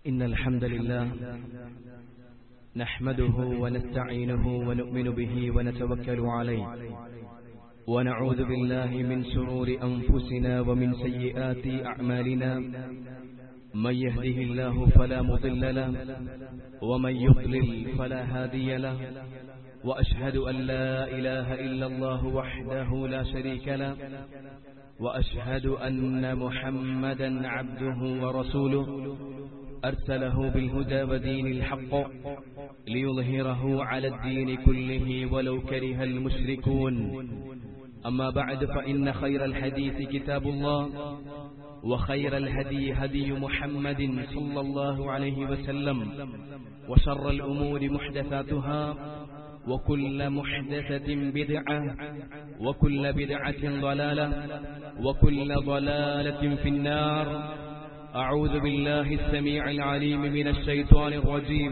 إن الحمد لله نحمده ونستعينه ونؤمن به ونتوكل عليه ونعوذ بالله من شرور أنفسنا ومن سيئات أعمالنا من يهده الله فلا مضل له ومن يضلل فلا هادي له وأشهد أن لا إله إلا الله وحده لا شريك له وأشهد أن محمدا عبده ورسوله أرسله بالهدى ودين الحق ليظهره على الدين كله ولو كره المشركون أما بعد فإن خير الحديث كتاب الله وخير الهدي هدي محمد صلى الله عليه وسلم وشر الأمور محدثاتها وكل محدثة بدعة وكل بدعة ضلالة وكل ضلالة في النار أعوذ بالله السميع العليم من الشيطان الرجيم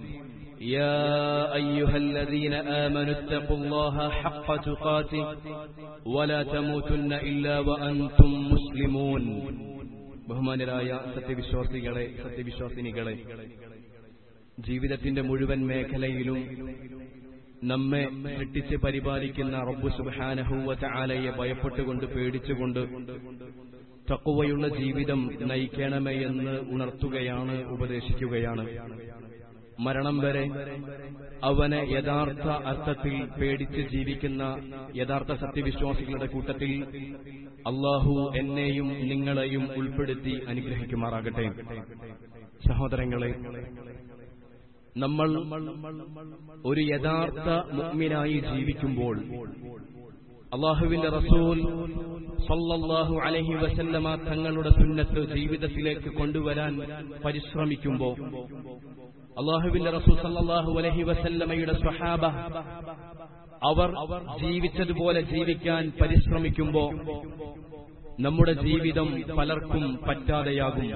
يا أيها الذين آمنوا اتقوا الله حق تقاته ولا تموتن إلا وأنتم مسلمون ബഹുമാനരായ സത്യവിശ്വാസികളെ സത്യവിശ്വാസിനികളെ ജീവിതത്തിന്റെ മുഴുവൻ മേഖലയിലും നമ്മെ സൃഷ്ടിച്ച് പരിപാലിക്കുന്ന റബ്ബു സുബാനഹൂവ ആലയെ ഭയപ്പെട്ടുകൊണ്ട് പേടിച്ചുകൊണ്ട് തക്കുവയുള്ള ജീവിതം നയിക്കണമേ എന്ന് ഉണർത്തുകയാണ് ഉപദേശിക്കുകയാണ് മരണം വരെ അവനെ യഥാർത്ഥ അർത്ഥത്തിൽ പേടിച്ച് ജീവിക്കുന്ന യഥാർത്ഥ സത്യവിശ്വാസികളുടെ കൂട്ടത്തിൽ അള്ളാഹു എന്നെയും നിങ്ങളെയും ഉൾപ്പെടുത്തി അനുഗ്രഹിക്കുമാറാകട്ടെ സഹോദരങ്ങളെ നമ്മൾ ഒരു യഥാർത്ഥ മുഗ്മിനായി ജീവിക്കുമ്പോൾ അള്ളാഹുവിന്റെ റസൂൽ സല്ലല്ലാഹു അലഹി വസല്ലമ തങ്ങളുടെ സുന്നത്ത് ജീവിതത്തിലേക്ക് കൊണ്ടുവരാൻ പരിശ്രമിക്കുമ്പോൾ അള്ളാഹുവിന്റെ റസൂൽ സല്ലല്ലാഹു അലഹി വസല്ലമയുടെ സ്വഹാബ അവർ ജീവിച്ചതുപോലെ ജീവിക്കാൻ പരിശ്രമിക്കുമ്പോൾ നമ്മുടെ ജീവിതം പലർക്കും പറ്റാതെയാകും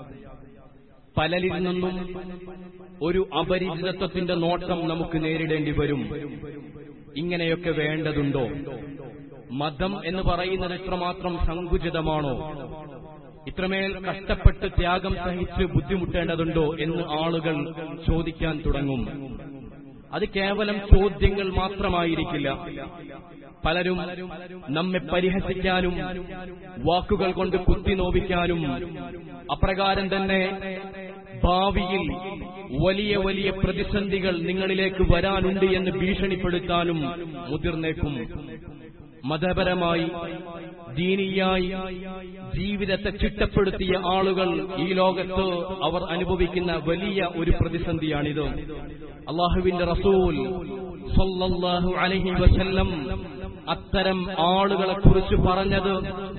പലരിൽ നിന്നും ഒരു അപരിചിതത്വത്തിന്റെ നോട്ടം നമുക്ക് നേരിടേണ്ടി വരും ഇങ്ങനെയൊക്കെ വേണ്ടതുണ്ടോ മതം എന്ന് പറയുന്നത് ഇത്രമാത്രം സങ്കുചിതമാണോ ഇത്രമേൽ കഷ്ടപ്പെട്ട് ത്യാഗം സഹിച്ച് ബുദ്ധിമുട്ടേണ്ടതുണ്ടോ എന്ന് ആളുകൾ ചോദിക്കാൻ തുടങ്ങും അത് കേവലം ചോദ്യങ്ങൾ മാത്രമായിരിക്കില്ല പലരും നമ്മെ പരിഹസിക്കാനും വാക്കുകൾ കൊണ്ട് കുത്തിനോവിക്കാനും അപ്രകാരം തന്നെ ഭാവിയിൽ വലിയ വലിയ പ്രതിസന്ധികൾ നിങ്ങളിലേക്ക് വരാനുണ്ട് എന്ന് ഭീഷണിപ്പെടുത്താനും മുതിർന്നേക്കും മതപരമായി ദീനിയായി ജീവിതത്തെ ചിട്ടപ്പെടുത്തിയ ആളുകൾ ഈ ലോകത്ത് അവർ അനുഭവിക്കുന്ന വലിയ ഒരു പ്രതിസന്ധിയാണിത് അള്ളാഹുവിന്റെ റസൂൽ സല്ലല്ലാഹു അലൈഹി വസല്ലം അത്തരം ആളുകളെ കുറിച്ച് പറഞ്ഞത്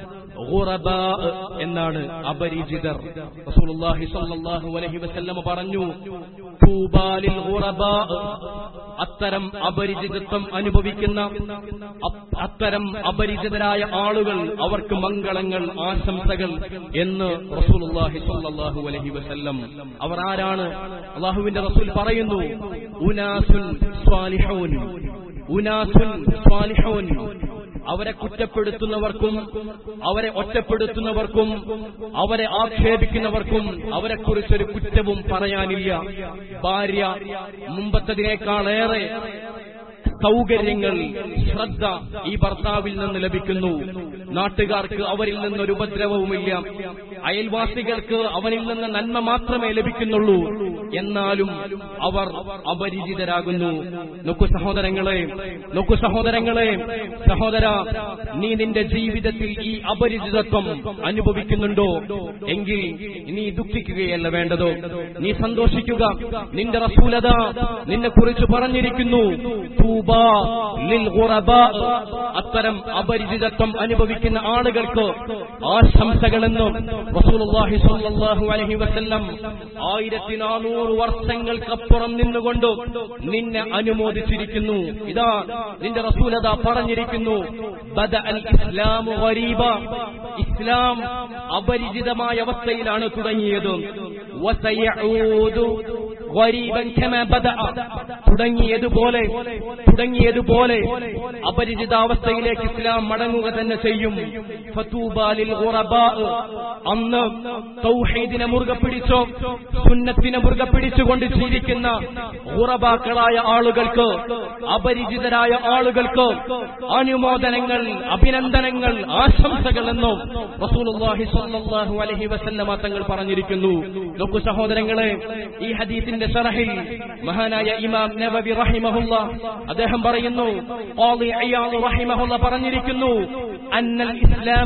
എന്നാണ് അപരിചിതർ റസൂലുള്ളാഹി സ്വല്ലല്ലാഹു അലൈഹി വസല്ലം പറഞ്ഞു തൂബാലിൽ അത്തരം അപരിചിതത്വം അനുഭവിക്കുന്ന അത്തരം അപരിചിതരായ ആളുകൾ അവർക്ക് മംഗളങ്ങൾ ആശംസകൾ എന്ന് റസൂലുള്ളാഹി സ്വല്ലല്ലാഹു അലൈഹി വസല്ലം അവർ ആരാണ് അള്ളാഹുവിന്റെ റസൂൽ പറയുന്നു ഉനാസുൻ സ്വാലിഹൂൻ ഉനാസുൻ സ്വാലിഹൂൻ അവരെ കുറ്റപ്പെടുത്തുന്നവർക്കും അവരെ ഒറ്റപ്പെടുത്തുന്നവർക്കും അവരെ ആക്ഷേപിക്കുന്നവർക്കും അവരെക്കുറിച്ചൊരു കുറ്റവും പറയാനില്ല ഭാര്യ മുമ്പത്തതിനേക്കാളേറെ സൗകര്യങ്ങൾ ശ്രദ്ധ ഈ ഭർത്താവിൽ നിന്ന് ലഭിക്കുന്നു നാട്ടുകാർക്ക് അവരിൽ നിന്നൊരു ഉപദ്രവവുമില്ല അയൽവാസികൾക്ക് അവനിൽ നിന്ന് നന്മ മാത്രമേ ലഭിക്കുന്നുള്ളൂ എന്നാലും അവർ അപരിചിതരാകുന്നു നോക്കു സഹോദരങ്ങളെ നോക്കു സഹോദരങ്ങളെ സഹോദര നീ നിന്റെ ജീവിതത്തിൽ ഈ അപരിചിതത്വം അനുഭവിക്കുന്നുണ്ടോ എങ്കിൽ നീ ദുഃഖിക്കുകയല്ല വേണ്ടതോ നീ സന്തോഷിക്കുക നിന്റെ റസൂലത നിന്നെ കുറിച്ച് പറഞ്ഞിരിക്കുന്നു അത്തരം അപരിചിതത്വം അനുഭവിക്കുന്ന ആളുകൾക്ക് ആശംസകളെന്നും റസൂലുള്ളാഹി സ്വല്ലല്ലാഹു അലൈഹി വസല്ലം ആയിരത്തി നാനൂറ് വർഷങ്ങൾക്കപ്പുറം നിന്നുകൊണ്ട് നിന്നെ അനുമോദിച്ചിരിക്കുന്നു ഇതാ നിന്റെ റസൂലത പറഞ്ഞിരിക്കുന്നു ബദ അൽ ഇസ്ലാമു ഗരീബ ഇസ്ലാം അപരിചിതമായ അവസ്ഥയിലാണ് തുടങ്ങിയത് വസയഊദു غريبا كما بدأ തുടങ്ങിയതുപോലെ തുടങ്ങിയതുപോലെ അപരിചിതാവസ്ഥയിലേക്ക് ഇസ്ലാം മടങ്ങുക തന്നെ ചെയ്യും ഫതൂബാലിൽ ഖുറബാ. അന്ന് തൗഹീദിനെ മുറുകെ പിടിച്ചോ സുന്നത്തിനെ മുറുകെ പിടിച്ചുകൊണ്ട് ജീവിക്കുന്ന ഖുറബാക്കളായ ആളുകൾക്ക് അപരിചിതരായ ആളുകൾക്ക് അനുമോദനങ്ങൾ അഭിനന്ദനങ്ങൾ ആശംസകൾ എന്നും റസൂലുള്ളാഹി സ്വല്ലല്ലാഹു അലൈഹി വസല്ലമ തങ്ങൾ പറഞ്ഞിരിക്കുന്നു നോക്കൂ സഹോദരങ്ങളെ ഈ ഹദീസിന്റെ ഷറഹിൽ മഹാനായ ഇമാം നബവി റഹിമഹുല്ല അദ്ദേഹം പറയുന്നു ഖാദി അയ്യാദ് റഹിമഹുല്ല പറഞ്ഞിരിക്കുന്നു അന്നൽ ഇസ്ലാമ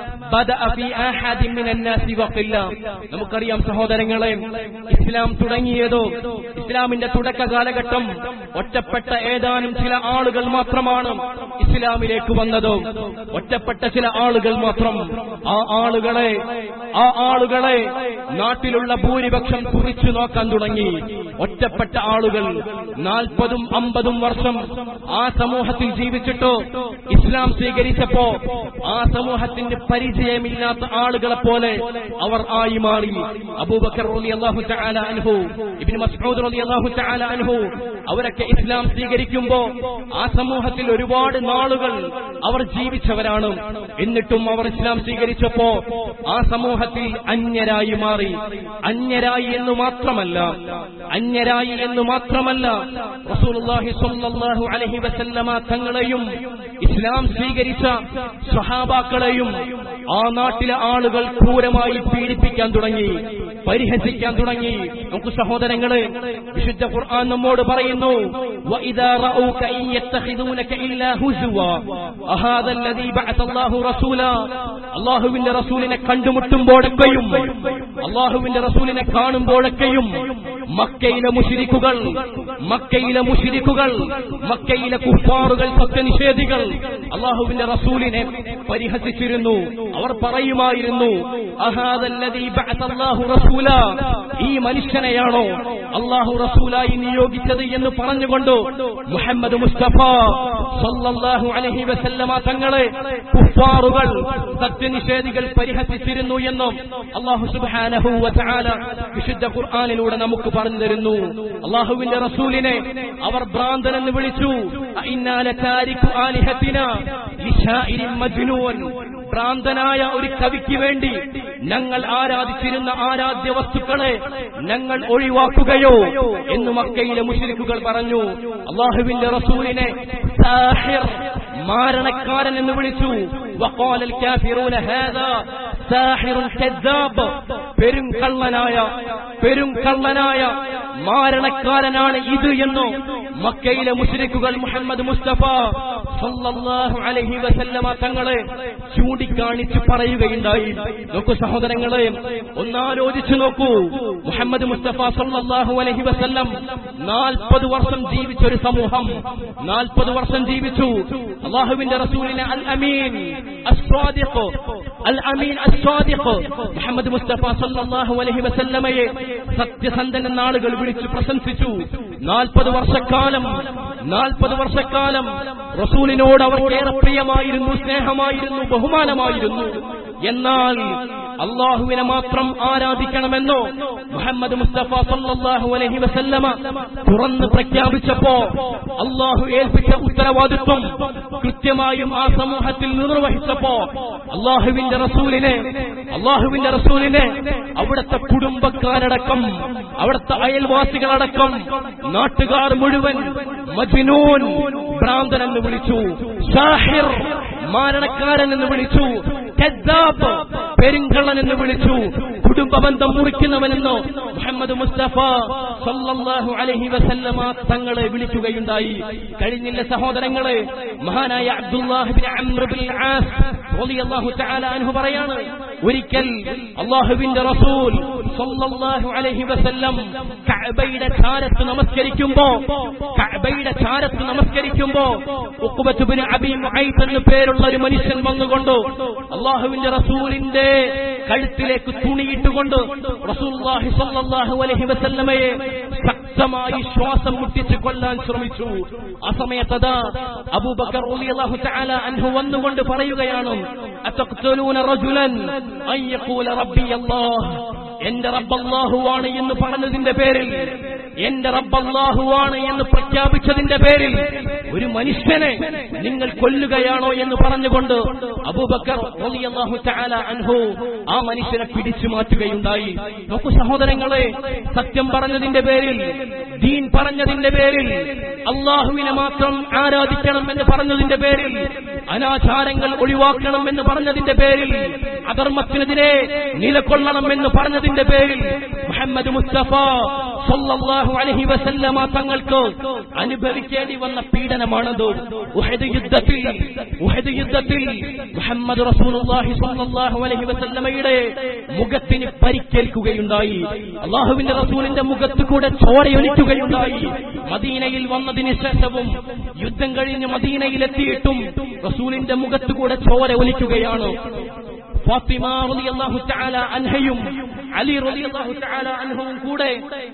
ബദഅ ഫീ ആഹദിൻ മിനൻ നാസി വഖില്ല നമുക്കറിയാം സഹോദരങ്ങളെ ഇസ്ലാം തുടങ്ങിയതോ ഇസ്ലാമിന്റെ തുടക്ക കാലഘട്ടം ഒറ്റപ്പെട്ട ഏതാനും ചില ആളുകൾ മാത്രമാണ് ഇസ്ലാമിലേക്ക് വന്നത് ഒറ്റപ്പെട്ട ചില ആളുകൾ മാത്രം ആ ആളുകളെ ആ ആളുകളെ നാട്ടിലുള്ള ഭൂരിപക്ഷം കുറിച്ചു നോക്കാൻ തുടങ്ങി ഒറ്റപ്പെട്ട ആളുകൾ നാൽപ്പതും അമ്പതും വർഷം ആ സമൂഹത്തിൽ ജീവിച്ചിട്ടോ ഇസ്ലാം സ്വീകരിച്ചപ്പോ ആ സമൂഹത്തിന്റെ പരിചയമില്ലാത്ത ആളുകളെ പോലെ അവർ ആയി മാറി അബൂബക്കർ റളിയല്ലാഹു തആല അൻഹു ഇബ്നു മസ്ഊദ് റളിയല്ലാഹു തആല അൻഹു അവരൊക്കെ ഇസ്ലാം സ്വീകരിക്കുമ്പോ ആ സമൂഹത്തിൽ ഒരുപാട് നാളുകൾ അവർ ജീവിച്ചവരാണ് എന്നിട്ടും അവർ ഇസ്ലാം സ്വീകരിച്ചപ്പോ ആ സമൂഹത്തിൽ അന്യരായി മാറി അന്യരായി എന്ന് മാത്രമല്ല അന്യരായി എന്ന് മാത്രമല്ല റസൂലുള്ളാഹി സ്വല്ലല്ലാഹു അലൈഹി വസല്ലമ തങ്ങളെയും ഇസ്ലാം സ്വീകരിച്ച സ്വഹാബാക്കളെയും ആ നാട്ടിലെ ആളുകൾ ക്രൂരമായി പീഡിപ്പിക്കാൻ തുടങ്ങി പരിഹസിക്കാൻ തുടങ്ങി നമുക്ക് സഹോദരങ്ങളെ വിശുദ്ധ ഖുർആൻ നമ്മോട് പറയുന്നു وَإِذَا رَأَوْكَ إِن يَتَّخِذُونَكَ إِلَّا هُزُوًا أَهَذَا الَّذِي بَعَثَ اللَّهُ رَسُولًا അള്ളാഹുവിന്റെ റസൂലിനെ കണ്ടുമുട്ടുമ്പോഴൊക്കെയും അള്ളാഹുവിന്റെ റസൂലിനെ കാണുമ്പോഴൊക്കെയും മക്കയിലെ മുഷിരിക്കുകൾ മക്കയിലെ മുഷിരിക്കുകൾ മക്കയിലെ കുഫാറുകൾ സത്യനിഷേധികൾ അള്ളാഹുവിന്റെ റസൂലിനെ പരിഹസിച്ചിരുന്നു അവർ പറയുമായിരുന്നു അഹാദല്ലദീ ബഅസല്ലാഹു റസൂല ഈ മനുഷ്യനെയാണോ അള്ളാഹു റസൂലായി നിയോഗിച്ചത് എന്ന് പറഞ്ഞുകൊണ്ട് മുഹമ്മദ് മുസ്തഫ സല്ലല്ലാഹു അലൈഹി വസല്ലമ തങ്ങളെ കുഫാറുകൾ സത്യനിഷേധികൾ പരിഹസിച്ചിരുന്നു എന്നും അള്ളാഹു സുബ്ഹാനഹു വതആല വിശുദ്ധ ഖുർആനിലൂടെ നമുക്ക് പറഞ്ഞു തരുന്നു അള്ളാഹുവിന്റെ റസൂലിനെ അവർ ഭ്രാന്തൻ എന്ന് വിളിച്ചു അഇന്നാല താരിഖു ആലിഹത്തിന ലിശാഇരിൻ മജ്നൂൻ ഭ്രാന്തനായ ഒരു കവിക്ക് വേണ്ടി ഞങ്ങൾ ആരാധിച്ചിരുന്ന ആരാധ്യ വസ്തുക്കളെ ഞങ്ങൾ ഒഴിവാക്കുകയോ എന്ന് മക്കയിലെ മുസ്ലിക്കുകൾ പറഞ്ഞു അള്ളാഹുവിന്റെ റസൂലിനെ സാഹിർ മാരണക്കാരൻ എന്ന് വിളിച്ചു وقال الكافرون هذا ساحر كذاب പെരും കള്ളനായ പെരും കള്ളനായ മാരണക്കാരനാണ് ഇത് എന്ന് മക്കയിലെ മുസ്ലിക്കുകൾ മുഹമ്മദ് മുസ്തഫ സല്ലല്ലാഹു അലൈഹി വസല്ലമ തങ്ങളെ ചൂണ്ടിക്കാണിച്ച് പറയുകയുണ്ടായി നോക്കൂ സഹോദരങ്ങളെ ഒന്നാലോചിച്ചു നോക്കൂ മുഹമ്മദ് മുസ്തഫ സല്ലല്ലാഹു അലൈഹി വസല്ലം നാൽപ്പത് വർഷം ജീവിച്ച ഒരു സമൂഹം നാൽപ്പത് വർഷം ജീവിച്ചു അള്ളാഹുവിന്റെ റസൂലിനെ അൽ അമീൻ അസ്വാദിഖ് അൽ അമീൻ അസ്വാദിഖ് മുഹമ്മദ് മുസ്തഫ സല്ലല്ലാഹു അലൈഹി വസല്ലമയെ സത്യസന്ധൻ എന്ന ആളുകൾ വിളിച്ചു പ്രശംസിച്ചു നാൽപ്പത് വർഷക്കാലം നാൽപ്പത് വർഷക്കാലം റസൂലിനോട് അവർക്ക് ഏറെ പ്രിയമായിരുന്നു സ്നേഹമായിരുന്നു ബഹുമാനമായിരുന്നു എന്നാൽ അള്ളാഹുവിനെ മാത്രം ആരാധിക്കണമെന്നോ മുഹമ്മദ് മുസ്തഫ സല്ലല്ലാഹു അലൈഹി വസല്ലമ തുറന്ന് പ്രഖ്യാപിച്ചപ്പോ അള്ളാഹു ഏൽപ്പിച്ച ഉത്തരവാദിത്വം കൃത്യമായും ആ സമൂഹത്തിൽ നിർവഹിച്ചപ്പോ അള്ളാഹുവിന്റെ റസൂലിനെ അള്ളാഹുവിന്റെ റസൂലിനെ അവിടുത്തെ കുടുംബക്കാരടക്കം അവിടുത്തെ അയൽവാസികളടക്കം നാട്ടുകാർ മുഴുവൻ മജ്നൂൻ ഭ്രാന്തൻ എന്ന് വിളിച്ചു സാഹിർ മാരണക്കാരൻ എന്ന് വിളിച്ചു കദ്ദാബ് പെരുങ്കള്ളൻ എന്ന് വിളിച്ചു കുടുംബബന്ധം മുറിക്കുന്നവനെന്നോ മുഹമ്മദ് മുസ്തഫ സല്ലല്ലാഹു അലൈഹി വസല്ലമ തങ്ങളെ വിളിക്കുകയുണ്ടായി കഴിഞ്ഞില്ല സഹോദരങ്ങളെ മഹാനായ അബ്ദുല്ലാഹിബിൻ അംർ ബിൻ ആസ് റളിയല്ലാഹു തആല അൻഹു പറയാണ് ഒരിക്കൽ അല്ലാഹുവിന്റെ റസൂൽ സല്ലല്ലാഹു അലൈഹി വസല്ലം കഅബയുടെ ചാരത്ത് നമസ്കരിക്കുമ്പോ കഅബയുടെ ചാരത്ത് നമസ്കരിക്കുമ്പോ ഉഖബത്ത് ബിൻ അബി മുഐത്ത് എന്ന പേരുള്ള ഒരു മനുഷ്യൻ വന്നുകൊണ്ട് അള്ളാഹുവിന്റെ റസൂലിന്റെ കഴുത്തിലേക്ക് തുണിയിട്ടുകൊണ്ട് റസൂലുള്ളാഹി സ്വല്ലല്ലാഹു അലൈഹി വസല്ലമയെ ശക്തമായി ശ്വാസം മുട്ടിച്ച് കൊല്ലാൻ ശ്രമിച്ചു ആ സമയത്തതാ അബൂബക്കർ റളിയല്ലാഹു തആല അൻഹു വന്നുകൊണ്ട് പറയുകയാണ് അതഖ്തുലൂന റജുലൻ അൻ യഖൂല റബ്ബി അല്ലാഹ് എന്റെ റബ്ബ് അല്ലാഹുവാണ് എന്ന് പറഞ്ഞതിന്റെ പേരിൽ എന്റെ റബ്ബല്ലാഹുവാണ് എന്ന് പ്രഖ്യാപിച്ചതിന്റെ പേരിൽ ഒരു മനുഷ്യനെ നിങ്ങൾ കൊല്ലുകയാണോ എന്ന് പറഞ്ഞുകൊണ്ട് അബൂബക്കർ റളിയല്ലാഹു തആല അൻഹു ആ മനുഷ്യനെ പിടിച്ചു മാറ്റുകയുണ്ടായി നോക്കൂ സഹോദരങ്ങളെ സത്യം പറഞ്ഞതിന്റെ പേരിൽ ദീൻ പറഞ്ഞതിന്റെ പേരിൽ അള്ളാഹുവിനെ മാത്രം ആരാധിക്കണം എന്ന് പറഞ്ഞതിന്റെ പേരിൽ അനാചാരങ്ങൾ ഒഴിവാക്കണം എന്ന് പറഞ്ഞതിന്റെ പേരിൽ അധർമ്മത്തിനെതിരെ നിലകൊള്ളണം എന്ന് പറഞ്ഞതിന്റെ പേരിൽ മുഹമ്മദ് മുസ്തഫ സല്ലല്ലാഹു അലൈഹി വസല്ലമ തങ്ങൾക്ക് അനുഭവിക്കേണ്ടി വന്ന പീഡനമാണത് ഉഹദ് യുദ്ധത്തിൽ ഉഹദ് യുദ്ധത്തിൽ മുഹമ്മദ് റസൂലുള്ളാഹി സല്ലല്ലാഹു അലൈഹി വസല്ലമയുടെ മുഖത്തിന് പരിക്കേൽക്കുകയുണ്ടായി അള്ളാഹുവിന്റെ റസൂലിന്റെ മുഖത്ത് കൂടെ ചോരയൊലിക്കുകയുണ്ടായി മദീനയിൽ വന്നതിന് ശേഷവും യുദ്ധം കഴിഞ്ഞ് മദീനയിലെത്തിയിട്ടും റസൂലിന്റെ മുഖത്ത് കൂടെ ചോര ഒലിക്കുകയാണ് ഫാത്തിമ റളിയല്ലാഹു തആല അൻഹയും അലി റളിയല്ലാഹു തആല അൻഹുവും കൂടെ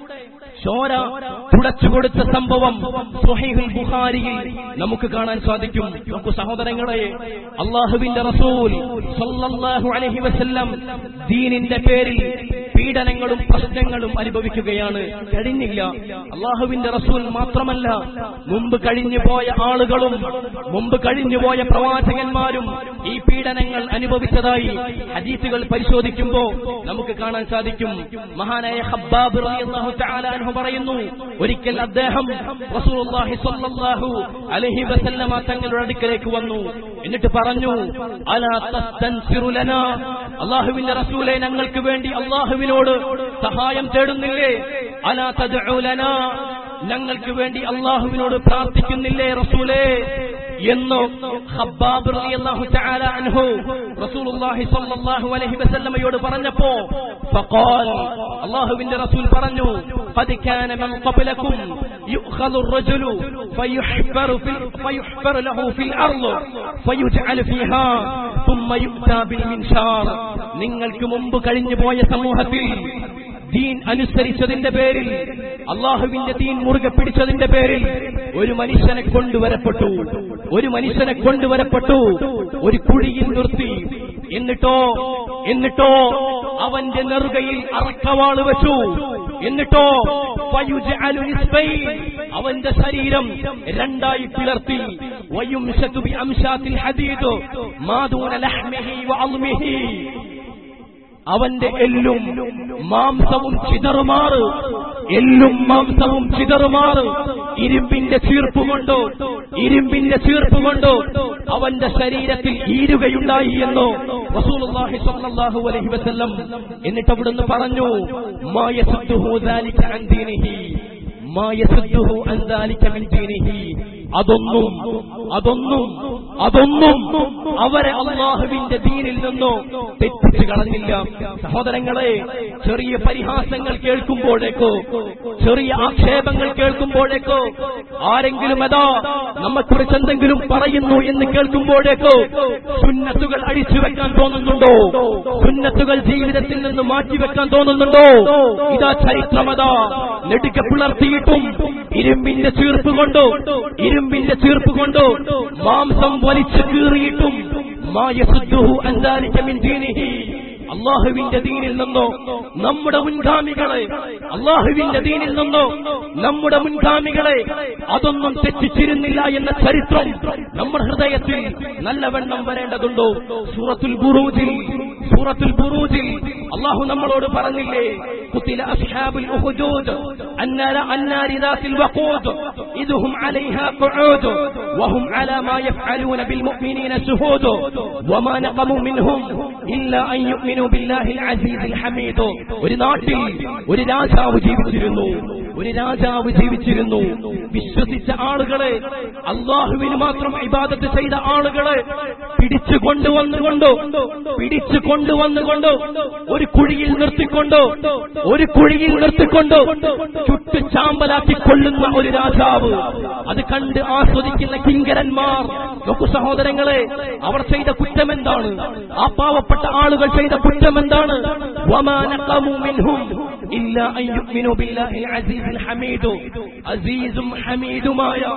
ചോര തുടച്ചു കൊടുത്ത സംഭവം സുഹൈഹുൽ ബുഖാരിയിൽ നമുക്ക് കാണാൻ സാധിക്കും നമുക്ക് സഹോദരങ്ങളെ അള്ളാഹുവിന്റെ റസൂൽ സല്ലല്ലാഹു അലൈഹി വസല്ലം ദീനിന്റെ പേരിൽ പീഡനങ്ങളും പ്രശ്നങ്ങളും അനുഭവിക്കുകയാണ് കഴിഞ്ഞില്ല അള്ളാഹുവിന്റെ റസൂൽ മാത്രമല്ല മുമ്പ് കഴിഞ്ഞു പോയ ആളുകളും മുമ്പ് കഴിഞ്ഞു പോയ പ്രവാചകന്മാരും ഈ പീഡനങ്ങൾ അനുഭവിച്ചതായി ഹദീസുകൾ പരിശോധിക്കുമ്പോ നമുക്ക് കാണാൻ സാധിക്കും മഹാനായ ഹബ്ബാബ് റളിയല്ലാഹു തആല അൻഹു പറയുന്നു ഒരിക്കൽ അദ്ദേഹം റസൂലുള്ളാഹി സ്വല്ലല്ലാഹു അലൈഹി വസല്ലമ തങ്ങളുടെ അടുക്കലേക്ക് വന്നു എന്നിട്ട് പറഞ്ഞു അലാ തസ്തൻസിറു ലനാ അള്ളാഹുവിന്റെ റസൂലെ ഞങ്ങൾക്ക് വേണ്ടി അള്ളാഹുവിനോട് സഹായം തേടുന്നില്ലേ അലാ തദ്ഉ ലനാ ഞങ്ങൾക്ക് വേണ്ടി അള്ളാഹുവിനോട് പ്രാർത്ഥിക്കുന്നില്ലേ റസൂലേ എന്ന് ഖബ്ബാബ് റളിയല്ലാഹു തആല അൻഹു റസൂലുള്ളാഹി സ്വല്ലല്ലാഹു അലൈഹി വസല്ലമയോട് പറഞ്ഞപ്പോ ഫഖാൽ അല്ലാഹുവിന്റെ റസൂൽ പറഞ്ഞു ഖദ് കാന മൻ ഖബ്ലകും യുഖദു الرجل فيحفر في فيحفر له في الارض فيجعل فيها ثم يؤتى بالمنشار നിങ്ങൾക്ക് മുമ്പ് കഴിഞ്ഞു പോയ സമൂഹത്തിൽ ദീൻ അനുസരിച്ചതിന്റെ പേരിൽ അള്ളാഹുവിന്റെ ദീൻ മുറുകെ പിടിച്ചതിന്റെ പേരിൽ ഒരു മനുഷ്യനെ കൊണ്ടുവരപ്പെട്ടു ഒരു മനുഷ്യനെ കൊണ്ടുവരപ്പെട്ടു ഒരു കുഴിയിൽ നിർത്തി എന്നിട്ടോ എന്നിട്ടോ അവന്റെ നെറുകയിൽ അറക്കവാള് വെച്ചു എന്നിട്ടോ ഫയുജ്അലു നിസ്ബൈൻ അവന്റെ ശരീരം രണ്ടായി പിളർത്തി വയുംശതു ബി അംശാത്തിൽ ഹദീദ് മാദൂന ലഹ്മിഹി വഅൽമിഹി അവന്റെ എല്ലും മാംസവും ചിതറുമാറ് എല്ലും മാംസവും ചിതറുമാറ് ഇരുമ്പിന്റെ ചീർപ്പ് കൊണ്ടോ ഇരുമ്പിന്റെ ചീർപ്പ് കൊണ്ടോ അവന്റെ ശരീരത്തിൽ ഈരുകയുണ്ടായി എന്നോ റസൂലുള്ളാഹി സ്വല്ലല്ലാഹു അലൈഹി വസല്ലം എന്നിട്ട് അവിടുന്ന് പറഞ്ഞു മാ യസുദ്ദുഹു ദാലിക അൻ ദീനിഹി മാ യസുദ്ദുഹു അൻ ദാലിക മിൻ ദീനിഹി അതൊന്നും അതൊന്നും അതൊന്നും അവരെ അള്ളാഹുവിന്റെ ദീനിൽ നിന്നോ തെറ്റിച്ച് കളഞ്ഞില്ല സഹോദരങ്ങളെ ചെറിയ പരിഹാസങ്ങൾ കേൾക്കുമ്പോഴേക്കോ ചെറിയ ആക്ഷേപങ്ങൾ കേൾക്കുമ്പോഴേക്കോ ആരെങ്കിലും അതാ നമ്മെക്കുറിച്ച് എന്തെങ്കിലും പറയുന്നു എന്ന് കേൾക്കുമ്പോഴേക്കോ സുന്നത്തുകൾ അടിച്ചു വെക്കാൻ തോന്നുന്നുണ്ടോ സുന്നത്തുകൾ ജീവിതത്തിൽ നിന്ന് മാറ്റിവെക്കാൻ തോന്നുന്നുണ്ടോ ഇതാ ചരിത്രമതാ നെടുക്കെ പിളർത്തിയിട്ടും ഇരുമ്പിന്റെ ചീർപ്പ് കൊണ്ടോ ഇരുമ്പിന്റെ ചീർപ്പ് കൊണ്ടോ മാംസം വലിച്ചു കീറിയിട്ടും മായസുദ്ദുഹു അൻദാലിക മിൻ ദീനിഹി അള്ളാഹുവിന്റെ ദീനിൽ നിന്നോ നമ്മുടെ മുൻഗാമികളെ അള്ളാഹുവിന്റെ ദീനിൽ നിന്നോ നമ്മുടെ മുൻഗാമികളെ അതൊന്നും തെറ്റിച്ചിരുന്നില്ല എന്ന ചരിത്രം നമ്മുടെ ഹൃദയത്തിൽ നല്ലവണ്ണം വരേണ്ടതുണ്ടോ സൂറത്തുൽ ബുറൂജിൽ സൂറത്തുൽ ബുറൂജിൽ അള്ളാഹു നമ്മളോട് പറഞ്ഞില്ലേ قتل أصحاب الأخدود النار, النار ذات الوقود إذ هم عليها قعود وهم على ما يفعلون بالمؤمنين شهود وما نقموا منهم إلا أن يؤمنوا بالله العزيز الحميد ഒരു നാട്ടിൽ ഒരു രാജാവ് ജീവിച്ചിരുന്നു ഒരു രാജാവ് ജീവിച്ചിരുന്നു വിശ്വസിച്ച ആളുകളെ അള്ളാഹുവിന് മാത്രം ഇബാദത്ത് ചെയ്ത ആളുകളെ പിടിച്ചു കൊണ്ടുവന്നുകൊണ്ടോ പിടിച്ചു കൊണ്ടുവന്നുകൊണ്ടോ ഒരു കുഴിയിൽ നിർത്തിക്കൊണ്ടോ ഒരു കുഴിയിൽ നിർത്തിക്കൊണ്ടോ ചുട്ടു ചാമ്പലാക്കി കൊള്ളുന്ന ഒരു രാജാവ് അത് കണ്ട് ആസ്വദിക്കുന്ന കിങ്കരന്മാർ നോക്കു സഹോദരങ്ങളെ അവർ ചെയ്ത കുറ്റം എന്താണ് ആ പാവപ്പെട്ട ആളുകൾ ചെയ്ത കുറ്റം എന്താണ് വമാ നഖമു മിൻഹും ഇല്ലാ അൻ യുഅ്മിനു ബില്ലാഹിൽ അസീസിൽ ഹമീദു അസീസും ഹമീദുമായ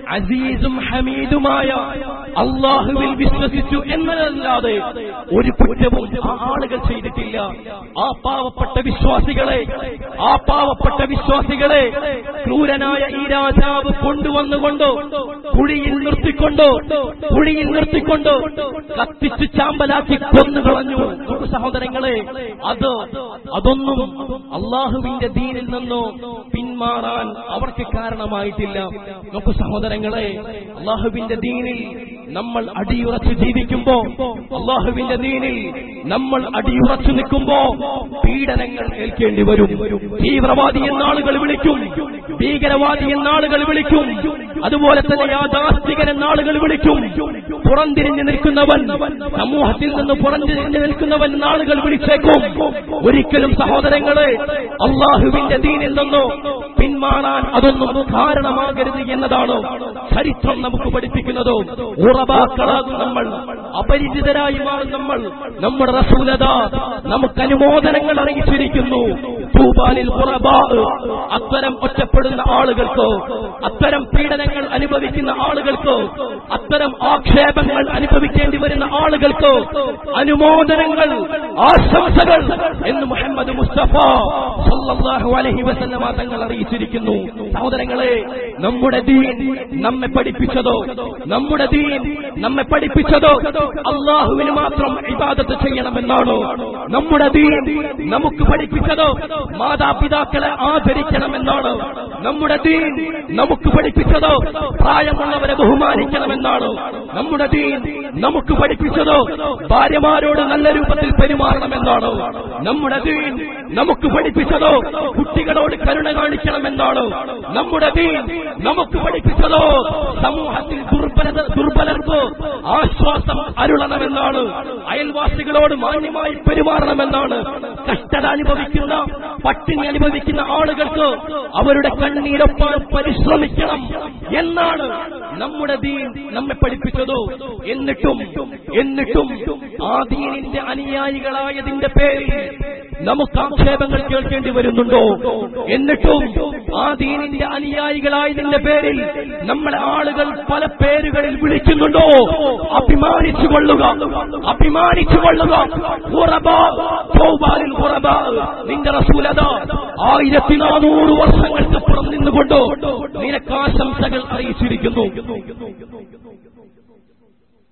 അസീസും ഹമീദുമായ അള്ളാഹുവിൽ വിശ്വസിച്ചു എന്നതല്ലാതെ ഒരു കുറ്റവും ആ ആളുകൾ ചെയ്തിട്ടില്ല ആ പാവപ്പെട്ട വിശ്വാസികളെ ആ പാവപ്പെട്ട വിശ്വാസികളെ ക്രൂരനായ ഈ രാജാവ് കൊണ്ടുവന്നുകൊണ്ട് കുഴിയിൽ നിർത്തിക്കൊണ്ട് കുഴിയിൽ നിർത്തിക്കൊണ്ട് കത്തിച്ച് ചാമ്പലാക്കി കൊന്നുകളഞ്ഞു നോക്കൂ സഹോദരങ്ങളെ അത് അതൊന്നും അള്ളാഹുവിന്റെ ദീനിൽ നിന്നോ പിന്മാറാൻ അവർക്ക് കാരണമായിട്ടില്ല നോക്കൂ സഹോദരങ്ങളെ അള്ളാഹുവിന്റെ ദീനിൽ നമ്മൾ അടിയുറച്ച് ജീവിക്കുമ്പോ അള്ളാഹുവിന്റെ ദീനിൽ നമ്മൾ അടിയുറച്ചു നിൽക്കുമ്പോ പീഡനങ്ങൾ ഏൽക്കേണ്ടി വരും തീവ്രവാദി എന്നാളുകൾ വിളിക്കും ഭീകരവാദി എന്നാളുകൾ വിളിക്കും അതുപോലെ തന്നെ യാഥാസ്ഥികൻ എന്നാളുകൾ വിളിക്കും പുറംതിരിഞ്ഞു നിൽക്കുന്നവൻ സമൂഹത്തിൽ നിന്ന് പുറംതിരിഞ്ഞു നിൽക്കുന്നവൻ എന്നാളുകൾ വിളിച്ചേക്കും ഒരിക്കലും സഹോദരങ്ങളെ അള്ളാഹുവിന്റെ ദീനിൽ നിന്നോ പിന്മാറാൻ അതൊന്നും കാരണമാകരുത് എന്നതാണ് ചരിത്രം നമുക്ക് പഠിപ്പിക്കുന്നതോ ഉറവാക്കളാകും നമ്മൾ അപരിചിതരായി മാറും നമ്മൾ നമ്മുടെ റസൂലത നമുക്ക് അനുമോദനങ്ങൾ അറിയിച്ചിരിക്കുന്നു തൂബാലിൽ ഉറബാ അത്തരം ഒറ്റപ്പെടുന്ന ആളുകൾക്ക് അത്തരം പീഡനങ്ങൾ അനുഭവിക്കുന്ന ആളുകൾക്ക് അത്തരം ആക്ഷേപങ്ങൾ അനുഭവിക്കേണ്ടി വരുന്ന ആളുകൾക്ക് അനുമോദനങ്ങൾ ആശംസകൾ എന്ന് മുഹമ്മദ് മുസ്തഫ സല്ലല്ലാഹു അലൈഹി വസല്ലമ തങ്ങൾ അറിയിച്ചിരിക്കുന്നു സഹോദരങ്ങളെ നമ്മുടെ ദീൻ നമ്മെ പഠിപ്പിച്ചതോ നമ്മുടെ ദീൻ നമ്മെ പഠിപ്പിച്ചതോ അള്ളാഹുവിന് മാത്രം ഇബാദത്ത് ചെയ്യണമെന്നാണോ നമ്മുടെ ദീൻ നമുക്ക് പഠിപ്പിച്ചതോ മാതാപിതാക്കളെ ആദരിക്കണമെന്നാണ് നമ്മുടെ ദീൻ നമുക്ക് പഠിപ്പിച്ചതോ പ്രായമുള്ളവരെ ബഹുമാനിക്കണമെന്നാണ് നമ്മുടെ ദീൻ നമുക്ക് പഠിപ്പിച്ചതോ ഭാര്യമാരോട് നല്ല രൂപത്തിൽ പെരുമാറണമെന്നാണ് നമ്മുടെ ദീൻ നമുക്ക് പഠിപ്പിച്ചതോ കുട്ടികളോട് കരുണ കാണിക്കണമെന്നാണ് നമ്മുടെ ദീൻ നമുക്ക് പഠിപ്പിച്ചതോ സമൂഹത്തിൽ ദുർബലത ദുർബലർക്ക് ആശ്വാസം അരുളണമെന്നാണ് അയൽവാസികളോട് മാന്യമായി പെരുമാറണമെന്നാണ് കഷ്ടത അനുഭവിക്കുന്ന പട്ടിണി അനുഭവിക്കുന്ന ആളുകൾക്ക് അവരുടെ കണ്ണീരൊപ്പാൻ പരിശ്രമിക്കണം എന്നാണ് നമ്മുടെ ദീൻ നമ്മെ പഠിപ്പിച്ചതോ എന്നിട്ടും എന്നിട്ടും ആ ദീനിന്റെ അനുയായികളായതിന്റെ പേരിൽ നമുക്ക് ആക്ഷേപങ്ങൾ കേൾക്കേണ്ടി വരുന്നുണ്ടോ എന്നിട്ടും ആ ദീനിന്റെ അനുയായികളായതിന്റെ പേരിൽ നമ്മളെ ആളുകൾ പല പേരുകളിൽ വിളിക്കുന്നുണ്ടോ അഭിമാനിച്ചു കൊള്ളുക അഭിമാനിച്ചു കൊള്ളുക ഉറബാ, തൗബാലിൽ ഉറബാ. നിന്റെ റസൂലത ആയിരത്തി നാനൂറ് വർഷങ്ങൾക്ക് പുറം നിന്നുകൊണ്ട് നിനക്ക് ആശംസകൾ അറിയിച്ചിരിക്കുന്നു